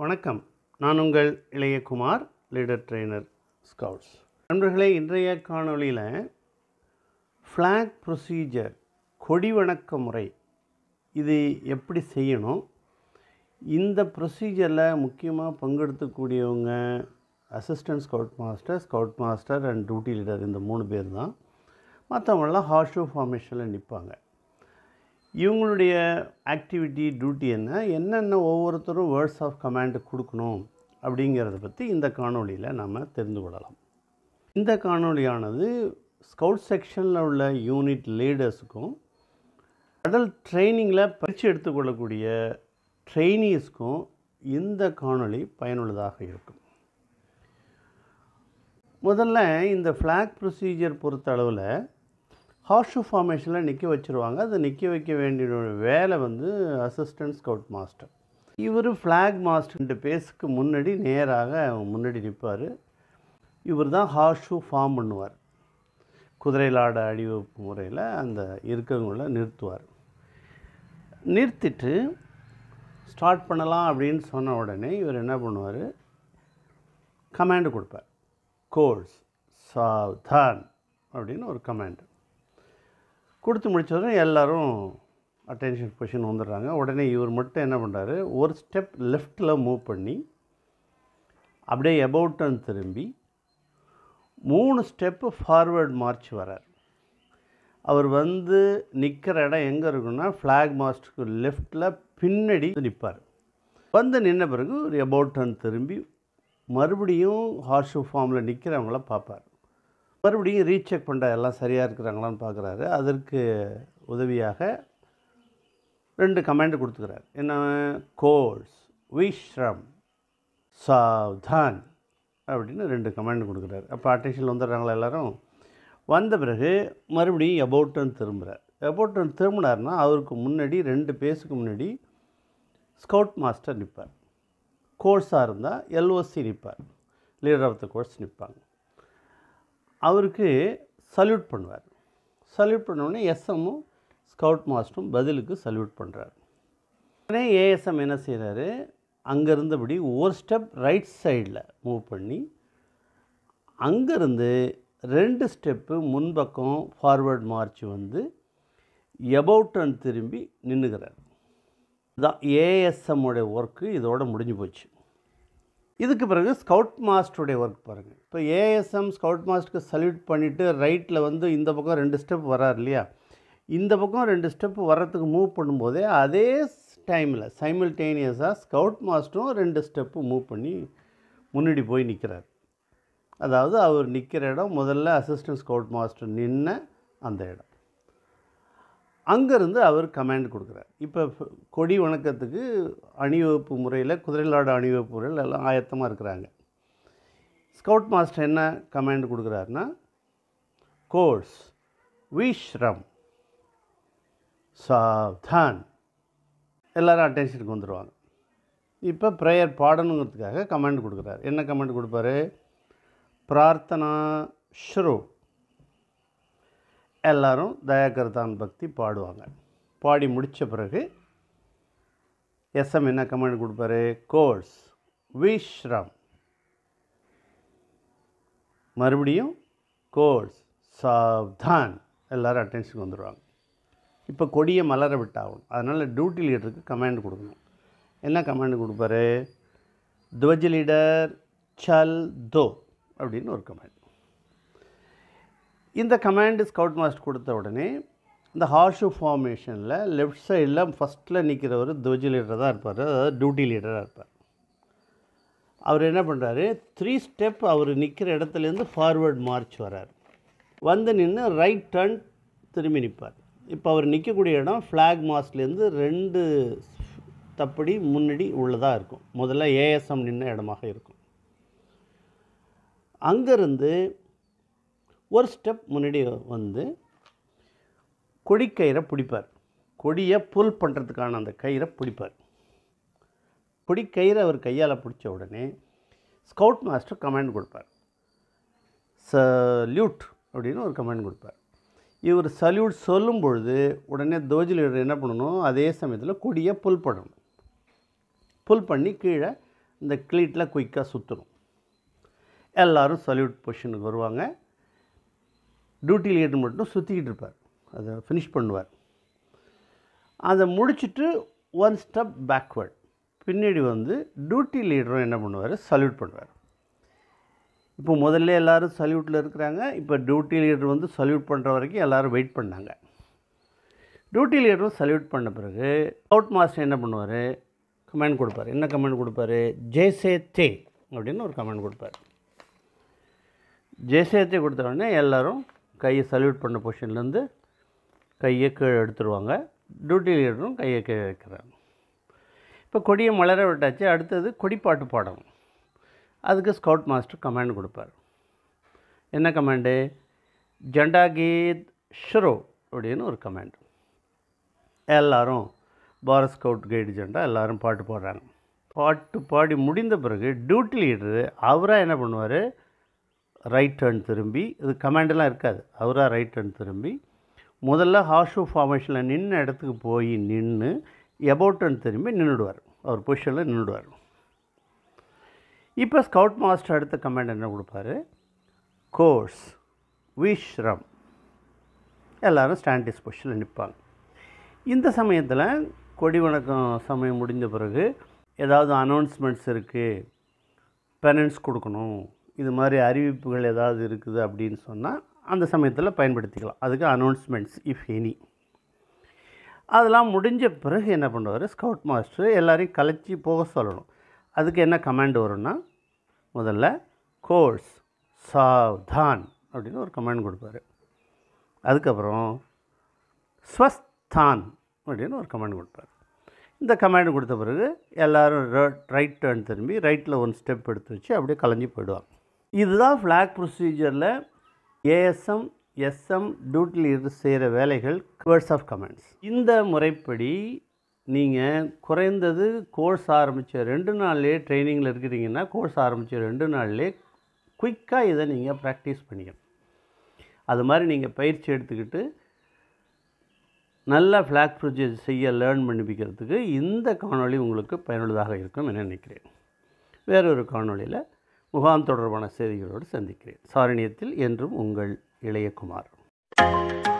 வணக்கம் நான் உங்கள் இளையகுமார் லீடர் ட்ரெய்னர் ஸ்கவுட்ஸ் நண்பர்களே இன்றைய காணொளியில் ஃப்ளாக் ப்ரொசீஜர் கொடி வணக்க முறை இது எப்படி செய்யணும் இந்த ப்ரொசீஜரில் முக்கியமாக பங்கெடுத்துக்கூடியவங்க assistant scout master scout master and duty leader இந்த மூணு பேர் தான் மற்றவங்களாம் ஹார்ஷோ ஃபார்மேஷனில் நிற்பாங்க இவங்களுடைய ஆக்டிவிட்டி டியூட்டி என்ன என்னென்ன ஒவ்வொருத்தரும் வேர்ட்ஸ் ஆஃப் கமாண்ட் கொடுக்கணும் அப்படிங்கிறத பற்றி இந்த காணொளியில் நாம் தெரிந்து கொள்ளலாம் இந்த காணொளியானது ஸ்கவுட் செக்ஷனில் உள்ள யூனிட் லீடர்ஸுக்கும் கடல் ட்ரைனிங்கில் பயிற்சி எடுத்துக்கொள்ளக்கூடிய ட்ரெயினிஸ்க்கும் இந்த காணொளி பயனுள்ளதாக இருக்கும் முதல்ல இந்த ஃப்ளாக் ப்ரொசீஜர் பொறுத்த அளவில் ஹார்ஷு ஃபார்மேஷனில் நிற்க வச்சுருவாங்க அதை நிற்க வைக்க வேண்டிய வேலை வந்து அசிஸ்டன்ட் ஸ்கவுட் மாஸ்டர் இவர் ஃப்ளாக் மாஸ்டர் ரெண்டு பேஸுக்கு முன்னாடி நேராக முன்னாடி நிற்பார் இவர் தான் ஹார்ஷு ஃபார்ம் பண்ணுவார் குதிரைலாட அடிவகுப்பு முறையில் அந்த இருக்கவங்கள நிறுத்துவார் நிறுத்திட்டு ஸ்டார்ட் பண்ணலாம் அப்படின்னு சொன்ன உடனே இவர் என்ன பண்ணுவார் கமாண்டு கொடுப்பார் கோர்ஸ் சாவ்தான் அப்படின்னு ஒரு கமாண்டு கொடுத்து முடித்ததும் எல்லோரும் அட்டென்ஷன் பொசிஷன் வந்துடுறாங்க உடனே இவர் மட்டும் என்ன பண்ணுறாரு ஒரு ஸ்டெப் லெஃப்ட்டில் மூவ் பண்ணி அப்படியே எபவுட்டன் திரும்பி மூணு ஸ்டெப்பு ஃபார்வேர்ட் மார்ச் வரார் அவர் வந்து நிற்கிற இடம் எங்கே இருக்குன்னா ஃப்ளாக் மாஸ்டருக்கு லெஃப்டில் பின்னாடி நிற்பார் வந்து நின்ன பிறகு ஒரு எபவுட்டன் திரும்பி மறுபடியும் ஹார்ஷூ ஃபார்மில் நிற்கிறவங்கள பார்ப்பார் மறுபடியும் ரீசெக் பண்ணுற எல்லாம் சரியாக இருக்கிறாங்களான்னு பார்க்குறாரு அதற்கு உதவியாக ரெண்டு கமாண்டு கொடுத்துக்கிறார் என்ன கோர்ஸ் விஷ்ரம் சாவ்தான் அப்படின்னு ரெண்டு கமாண்டு கொடுக்குறாரு அப்போ அட்டென்ஷனில் வந்துடுறாங்களா எல்லோரும் வந்த பிறகு மறுபடியும் எபவுட்டன் திரும்புகிறார் எபவுட்டன் திரும்பினார்னா அவருக்கு முன்னாடி ரெண்டு பேஸுக்கு முன்னாடி ஸ்கவுட் மாஸ்டர் நிற்பார் கோர்ஸாக இருந்தால் எல்ஓசி நிற்பார் லீடர் ஆஃப் த கோர்ஸ் நிற்பாங்க அவருக்கு சல்யூட் பண்ணுவார் சல்யூட் பண்ணோடனே எஸ்எம்மும் ஸ்கவுட் மாஸ்டரும் பதிலுக்கு சல்யூட் பண்ணுறாரு உடனே ஏஎஸ்எம் என்ன செய்கிறாரு அங்கே இருந்தபடி ஒரு ஸ்டெப் ரைட் சைடில் மூவ் பண்ணி அங்கேருந்து ரெண்டு ஸ்டெப்பு முன்பக்கம் ஃபார்வர்ட் மார்ச் வந்து எபவுட்டன் திரும்பி நின்றுக்கிறார் இதுதான் ஏஎஸ்எம்முடைய ஒர்க்கு இதோட முடிஞ்சு போச்சு இதுக்கு பிறகு ஸ்கவுட் மாஸ்டருடைய ஒர்க் பாருங்கள் இப்போ ஏஎஸ்எம் ஸ்கவுட் மாஸ்டருக்கு சல்யூட் பண்ணிவிட்டு ரைட்டில் வந்து இந்த பக்கம் ரெண்டு ஸ்டெப் வரார் இல்லையா இந்த பக்கம் ரெண்டு ஸ்டெப் வர்றதுக்கு மூவ் பண்ணும்போதே அதே டைமில் சைமில்டேனியஸாக ஸ்கவுட் மாஸ்டரும் ரெண்டு ஸ்டெப்பு மூவ் பண்ணி முன்னாடி போய் நிற்கிறார் அதாவது அவர் நிற்கிற இடம் முதல்ல அசிஸ்டன்ட் ஸ்கவுட் மாஸ்டர் நின்ன அந்த இடம் அங்கேருந்து அவர் கமாண்ட் கொடுக்குறார் இப்போ கொடி வணக்கத்துக்கு அணிவகுப்பு முறையில் குதிரைலாட அணிவகுப்பு முறையில் எல்லாம் ஆயத்தமாக இருக்கிறாங்க ஸ்கவுட் மாஸ்டர் என்ன கமாண்ட் கொடுக்குறாருன்னா கோர்ஸ் விஷ்ரம் சாவ்தான் எல்லோரும் அட்டென்ஷனுக்கு வந்துடுவாங்க இப்போ ப்ரேயர் பாடணுங்கிறதுக்காக கமாண்ட் கொடுக்குறாரு என்ன கமாண்ட் கொடுப்பாரு பிரார்த்தனா ஷ்ரூ எல்லாரும் தயாகர்தான் பக்தி பாடுவாங்க பாடி முடித்த பிறகு எஸ்எம் என்ன கமெண்ட் கொடுப்பாரு கோர்ஸ் விஷ்ரம் மறுபடியும் கோர்ஸ் சாவ்தான் எல்லோரும் அட்டென்ஷனுக்கு வந்துடுவாங்க இப்போ கொடியை மலர விட்டாகணும் அதனால் டியூட்டி லீடருக்கு கமாண்ட் கொடுக்கணும் என்ன கமாண்ட் கொடுப்பாரு துவஜ லீடர் சல் தோ அப்படின்னு ஒரு கமாண்ட் இந்த கமாண்டு ஸ்கவுட் மாஸ்டர் கொடுத்த உடனே இந்த ஹார்ஷு ஃபார்மேஷனில் லெஃப்ட் சைடில் ஃபஸ்ட்டில் நிற்கிறவர் துவஜ லீடராக தான் இருப்பார் அதாவது டியூட்டி லீடராக இருப்பார் அவர் என்ன பண்ணுறாரு த்ரீ ஸ்டெப் அவர் நிற்கிற இடத்துலேருந்து ஃபார்வேர்ட் மார்ச் வரார் வந்து நின்று ரைட் டர்ன் திரும்பி நிற்பார் இப்போ அவர் நிற்கக்கூடிய இடம் ஃப்ளாக் மாஸ்ட்லேருந்து ரெண்டு தப்படி முன்னாடி உள்ளதாக இருக்கும் முதல்ல ஏஎஸ்எம் நின்ன இடமாக இருக்கும் அங்கேருந்து ஒரு ஸ்டெப் முன்னாடி வந்து கொடிக்கயிறை பிடிப்பார் கொடியை புல் பண்ணுறதுக்கான அந்த கயிறை பிடிப்பார் கொடிக்கயிறை அவர் கையால் பிடிச்ச உடனே ஸ்கவுட் மாஸ்டர் கமாண்ட் கொடுப்பார் சல்யூட் அப்படின்னு ஒரு கமாண்ட் கொடுப்பார் இவர் சல்யூட் சொல்லும் பொழுது உடனே தோஜி லீடர் என்ன பண்ணணும் அதே சமயத்தில் கொடியை புல் பண்ணணும் புல் பண்ணி கீழே இந்த கிளீட்டில் குயிக்காக சுற்றணும் எல்லோரும் சல்யூட் பொசிஷனுக்கு வருவாங்க டியூட்டி லீடர் மட்டும் சுற்றிக்கிட்டு இருப்பார் அதை ஃபினிஷ் பண்ணுவார் அதை முடிச்சுட்டு ஒன் ஸ்டெப் பேக்வேர்ட் பின்னாடி வந்து டியூட்டி லீடரும் என்ன பண்ணுவார் சல்யூட் பண்ணுவார் இப்போ முதல்ல எல்லோரும் சல்யூட்டில் இருக்கிறாங்க இப்போ டியூட்டி லீடர் வந்து சல்யூட் பண்ணுற வரைக்கும் எல்லோரும் வெயிட் பண்ணாங்க டியூட்டி லீடரும் சல்யூட் பண்ண பிறகு அவுட் மாஸ்டர் என்ன பண்ணுவார் கமெண்ட் கொடுப்பார் என்ன கமெண்ட் கொடுப்பாரு ஜெய்சே தே அப்படின்னு ஒரு கமெண்ட் கொடுப்பார் ஜெய்சேத்தே கொடுத்த உடனே எல்லோரும் கையை சல்யூட் பண்ண பொசிஷன்லேருந்து கையை கீழே எடுத்துருவாங்க டியூட்டி லீடரும் கையை கீழே வைக்கிறாங்க இப்போ கொடியை மலர விட்டாச்சு அடுத்தது கொடிப்பாட்டு பாடணும் அதுக்கு ஸ்கவுட் மாஸ்டர் கமாண்ட் கொடுப்பார் என்ன கமாண்டு ஜண்டா கீத் ஷுரோ அப்படின்னு ஒரு கமாண்ட் எல்லாரும் பாரத் ஸ்கவுட் கைடு ஜெண்டா எல்லாரும் பாட்டு பாடுறாங்க பாட்டு பாடி முடிந்த பிறகு டியூட்டி லீடரு அவராக என்ன பண்ணுவார் ரைட் டர்ன் திரும்பி இது கமாண்டெல்லாம் இருக்காது அவராக ரைட் டர்ன் திரும்பி முதல்ல ஹார்ஷூ ஃபார்மேஷனில் நின்ன இடத்துக்கு போய் நின்று எபவுட் டர்ன் திரும்பி நின்றுடுவார் அவர் பொசிஷனில் நின்றுடுவார் இப்போ ஸ்கவுட் மாஸ்டர் அடுத்த கமாண்ட் என்ன கொடுப்பாரு கோர்ஸ் விஷ்ரம் எல்லோரும் ஸ்டாண்டிஸ் பொசிஷனில் நிற்பாங்க இந்த சமயத்தில் கொடி வணக்கம் சமயம் முடிஞ்ச பிறகு ஏதாவது அனௌன்ஸ்மெண்ட்ஸ் இருக்குது பெனன்ஸ் கொடுக்கணும் இது மாதிரி அறிவிப்புகள் ஏதாவது இருக்குது அப்படின்னு சொன்னால் அந்த சமயத்தில் பயன்படுத்திக்கலாம் அதுக்கு அனௌன்ஸ்மெண்ட்ஸ் இஃப் எனி அதெல்லாம் முடிஞ்ச பிறகு என்ன பண்ணுவார் ஸ்கவுட் மாஸ்டர் எல்லாரையும் கலைச்சி போக சொல்லணும் அதுக்கு என்ன கமாண்ட் வரும்னா முதல்ல கோர்ஸ் சாவ்தான் அப்படின்னு ஒரு கமாண்ட் கொடுப்பாரு அதுக்கப்புறம் ஸ்வஸ்தான் அப்படின்னு ஒரு கமாண்ட் கொடுப்பார் இந்த கமாண்ட் கொடுத்த பிறகு எல்லோரும் ரைட் டர்ன் திரும்பி ரைட்டில் ஒன் ஸ்டெப் எடுத்து வச்சு அப்படியே கலைஞ்சி போயிடுவாங்க இதுதான் ஃப்ளாக் ப்ரொசீஜரில் ஏஎஸ்எம் எஸ்எம் டியூட்டியில் இருந்து செய்கிற வேலைகள் வேர்ட்ஸ் ஆஃப் கமெண்ட்ஸ் இந்த முறைப்படி நீங்கள் குறைந்தது கோர்ஸ் ஆரம்பித்த ரெண்டு நாள்லேயே ட்ரைனிங்கில் இருக்கிறீங்கன்னா கோர்ஸ் ஆரம்பித்த ரெண்டு நாள்லேயே குயிக்காக இதை நீங்கள் ப்ராக்டிஸ் பண்ணிக்கணும் அது மாதிரி நீங்கள் பயிற்சி எடுத்துக்கிட்டு நல்ல ஃப்ளாக் ப்ரொசீஜர் செய்ய லேர்ன் பண்ணிப்பிக்கிறதுக்கு இந்த காணொளி உங்களுக்கு பயனுள்ளதாக இருக்கும் என நினைக்கிறேன் வேறொரு காணொளியில் முகாம் தொடர்பான செய்திகளோடு சந்திக்கிறேன் சாரணியத்தில் என்றும் உங்கள் இளையகுமார்